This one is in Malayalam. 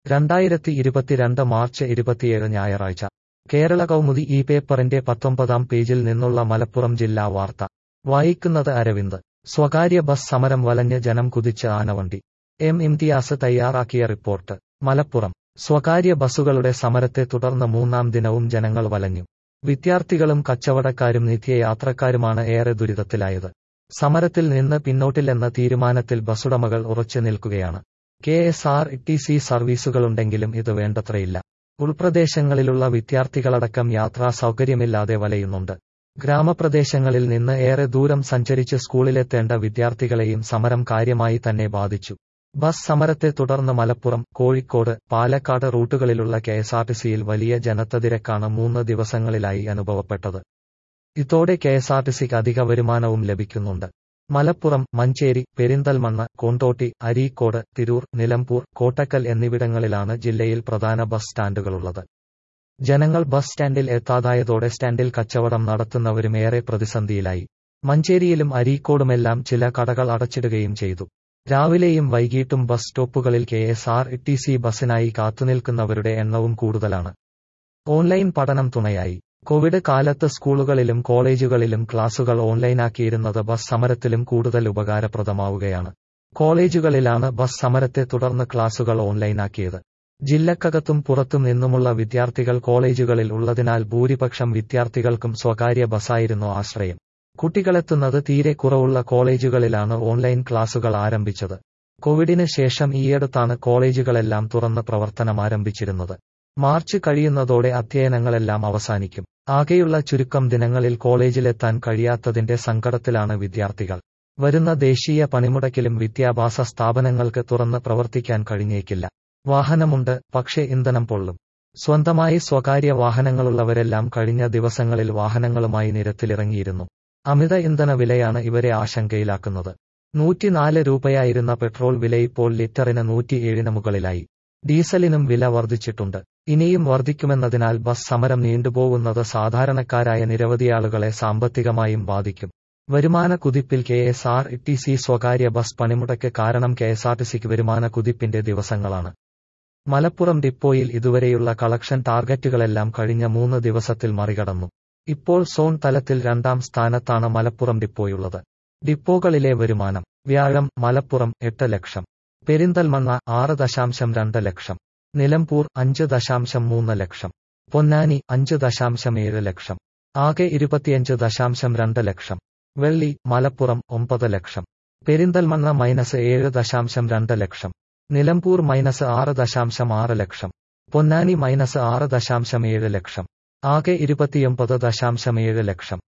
രണ്ടായിരത്തി ഇരുപത്തിരണ്ട് മാർച്ച് ഇരുപത്തിയേഴ് ഞായറാഴ്ച കേരള കൗമുദി ഈ പേപ്പറിന്റെ പത്തൊമ്പതാം പേജിൽ നിന്നുള്ള മലപ്പുറം ജില്ലാ വാർത്ത വായിക്കുന്നത് അരവിന്ദ് സ്വകാര്യ ബസ് സമരം വലഞ്ഞ് ജനം കുതിച്ച് ആനവണ്ടി എം ഇംതിയാസ് തയ്യാറാക്കിയ റിപ്പോർട്ട് മലപ്പുറം സ്വകാര്യ ബസ്സുകളുടെ സമരത്തെ തുടർന്ന് മൂന്നാം ദിനവും ജനങ്ങൾ വലഞ്ഞു വിദ്യാർത്ഥികളും കച്ചവടക്കാരും നിത്യയാത്രക്കാരുമാണ് ഏറെ ദുരിതത്തിലായത് സമരത്തിൽ നിന്ന് പിന്നോട്ടില്ലെന്ന തീരുമാനത്തിൽ ബസ്സുടമകൾ ഉറച്ചു നിൽക്കുകയാണ് K S R T C സർവീസുകളുണ്ടെങ്കിലും ഇത് വേണ്ടത്രയില്ല ഉൾപ്രദേശങ്ങളിലുള്ള വിദ്യാർത്ഥികളടക്കം യാത്രാ സൗകര്യമില്ലാതെ വലയുന്നുണ്ട് ഗ്രാമപ്രദേശങ്ങളിൽ നിന്ന് ഏറെ ദൂരം സഞ്ചരിച്ച് സ്കൂളിലെത്തേണ്ട വിദ്യാർത്ഥികളെയും സമരം കാര്യമായി തന്നെ ബാധിച്ചു ബസ് സമരത്തെ തുടർന്ന് മലപ്പുറം കോഴിക്കോട് പാലക്കാട് റൂട്ടുകളിലുള്ള കെഎസ്ആർടിസിയിൽ വലിയ ജനത്തതിരക്കാണ് മൂന്ന് ദിവസങ്ങളിലായി അനുഭവപ്പെട്ടത് ഇതോടെ കെഎസ്ആർടിസിക്ക് അധിക വരുമാനവും ലഭിക്കുന്നുണ്ട് മലപ്പുറം മഞ്ചേരി പെരിന്തൽമണ്ണ കൊണ്ടോട്ടി അരീക്കോട് തിരൂർ നിലമ്പൂർ കോട്ടക്കൽ എന്നിവിടങ്ങളിലാണ് ജില്ലയിൽ പ്രധാന ബസ് സ്റ്റാൻഡുകളുള്ളത് ജനങ്ങൾ ബസ് സ്റ്റാൻഡിൽ എത്താതായതോടെ സ്റ്റാൻഡിൽ കച്ചവടം നടത്തുന്നവരും ഏറെ പ്രതിസന്ധിയിലായി മഞ്ചേരിയിലും അരീക്കോടുമെല്ലാം ചില കടകൾ അടച്ചിടുകയും ചെയ്തു രാവിലെയും വൈകിട്ടും ബസ് സ്റ്റോപ്പുകളിൽ K S R T C ബസ്സിനായി കാത്തുനിൽക്കുന്നവരുടെ എണ്ണവും കൂടുതലാണ് ഓൺലൈൻ പഠനം തുണയായി കോവിഡ് കാലത്ത് സ്കൂളുകളിലും കോളേജുകളിലും ക്ലാസുകൾ ഓൺലൈനാക്കിയിരുന്നത് ബസ് സമരത്തിലും കൂടുതൽ ഉപകാരപ്രദമാവുകയാണ് കോളേജുകളിലാണ് ബസ് സമരത്തെ തുടർന്ന് ക്ലാസുകൾ ഓൺലൈനാക്കിയത് ജില്ലക്കകത്തും പുറത്തും നിന്നുമുള്ള വിദ്യാർത്ഥികൾ കോളേജുകളിൽ ഉള്ളതിനാൽ ഭൂരിപക്ഷം വിദ്യാർത്ഥികൾക്കും സ്വകാര്യ ബസ്സായിരുന്നു ആശ്രയം കുട്ടികളെത്തുന്നത് തീരെ കുറവുള്ള കോളേജുകളിലാണ് ഓൺലൈൻ ക്ലാസുകൾ ആരംഭിച്ചത് കോവിഡിന് ശേഷം ഈയടുത്താണ് കോളേജുകളെല്ലാം തുറന്ന് പ്രവർത്തനം ആരംഭിച്ചിരുന്നത് മാർച്ച് കഴിയുന്നതോടെ അധ്യയനങ്ങളെല്ലാം അവസാനിക്കും ആകെയുള്ള ചുരുക്കം ദിനങ്ങളിൽ കോളേജിലെത്താൻ കഴിയാത്തതിന്റെ സങ്കടത്തിലാണ് വിദ്യാർത്ഥികൾ വരുന്ന ദേശീയ പണിമുടക്കിലും വിദ്യാഭ്യാസ സ്ഥാപനങ്ങൾക്ക് തുറന്ന് പ്രവർത്തിക്കാൻ കഴിഞ്ഞേക്കില്ല വാഹനമുണ്ട് പക്ഷേ ഇന്ധനം പൊള്ളും സ്വന്തമായി സ്വകാര്യ വാഹനങ്ങളുള്ളവരെല്ലാം കഴിഞ്ഞ ദിവസങ്ങളിൽ വാഹനങ്ങളുമായി നിരത്തിലിറങ്ങിയിരുന്നു അമിത ഇന്ധന വിലയാണ് ഇവരെ ആശങ്കയിലാക്കുന്നത് നൂറ്റിനാല് രൂപയായിരുന്ന പെട്രോൾ വില ഇപ്പോൾ ലിറ്ററിന് നൂറ്റിയേഴിന് മുകളിലായി ഡീസലിനും വില വർദ്ധിച്ചിട്ടുണ്ട് ഇനിയും വർദ്ധിക്കുമെന്നതിനാൽ ബസ് സമരം നീണ്ടുപോകുന്നത് സാധാരണക്കാരായ നിരവധിയാളുകളെ സാമ്പത്തികമായും ബാധിക്കും വരുമാന കുതിപ്പിൽ K S R T C സ്വകാര്യ ബസ് പണിമുടക്ക് കാരണം കെ എസ് ആർ ടി സിക്ക് വരുമാന കുതിപ്പിന്റെ ദിവസങ്ങളാണ് മലപ്പുറം ഡിപ്പോയിൽ ഇതുവരെയുള്ള കളക്ഷൻ ടാർഗറ്റുകളെല്ലാം കഴിഞ്ഞ മൂന്ന് ദിവസത്തിൽ മറികടന്നു ഇപ്പോൾ സോൺ തലത്തിൽ രണ്ടാം സ്ഥാനത്താണ് മലപ്പുറം ഡിപ്പോയുള്ളത് ഡിപ്പോകളിലെ വരുമാനം വ്യാഴം മലപ്പുറം എട്ട് ലക്ഷം പെരിന്തൽമണ്ണ ആറ് ദശാംശം രണ്ട് ലക്ഷം നിലമ്പൂർ അഞ്ച് ദശാംശം മൂന്ന് ലക്ഷം പൊന്നാനി അഞ്ച് ദശാംശം ഏഴ് ലക്ഷം ആകെ ഇരുപത്തിയഞ്ച് ദശാംശം രണ്ട് ലക്ഷം വെള്ളി മലപ്പുറം ഒമ്പത് ലക്ഷം പെരിന്തൽമണ്ണ മൈനസ് ഏഴ് ദശാംശം രണ്ട് ലക്ഷം നിലമ്പൂർ മൈനസ് ആറ് ദശാംശം ആറ് ലക്ഷം പൊന്നാനി മൈനസ് ആറ് ദശാംശം ഏഴ് ലക്ഷം ആകെ ഇരുപത്തിയൊമ്പത് ദശാംശം ഏഴ് ലക്ഷം